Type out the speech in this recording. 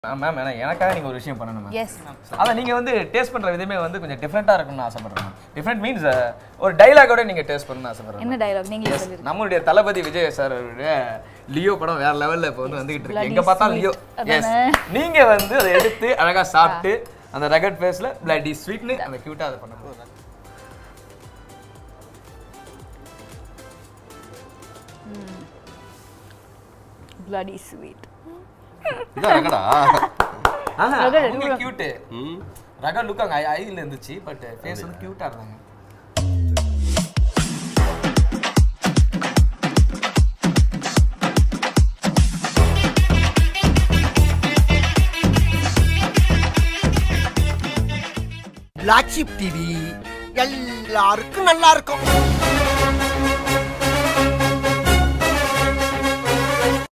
Ma'am ஏன்னா எனக்காக நீங்க ஒரு விஷயம் பண்ணணும் மேம் எஸ் அதான் நீங்க வந்து டேஸ்ட் பண்ற விதமே வந்து கொஞ்சம் டிஃப்ரெண்டா இருக்கும்னு ஆசைப்படுறேன் டிஃப்ரெண்ட் மீன்ஸ் ஒரு டைலாகோட நீங்க டேஸ்ட் பண்ணணும்னு ஆசைப்படுறேன் என்ன டயலாக் நீங்களே சொல்லிருங்க நம்மளுடைய தளபதி விஜய் சார் அவருடைய லியோ படம் வேற லெவல்ல இப்போ வந்து வந்துகிட்டு இருக்கு Bloody எங்க பார்த்தாலும் sweet. லியோ எஸ் அதானே? நீங்க வந்து அதை எடுத்து அழகா சாப்பிட்டு அந்த ரகட் ஃபேஸ்ல பிளட்டி ஸ்வீட்னு அந்த கியூட்டா அதை பண்ண போதும் பிளடி ஸ்வீட் இதான் ரகடா ஆஹா Rugged, உங்களுக்கு கியூட் ம் ரகட் லுக் அங்க ஐல இருந்துச்சு பட் ஃபேஸ் வந்து கியூட்டா இருந்தாங்க பிளாக் ஷிப் டிவி எல்லாருக்கும் நல்லா இருக்கும்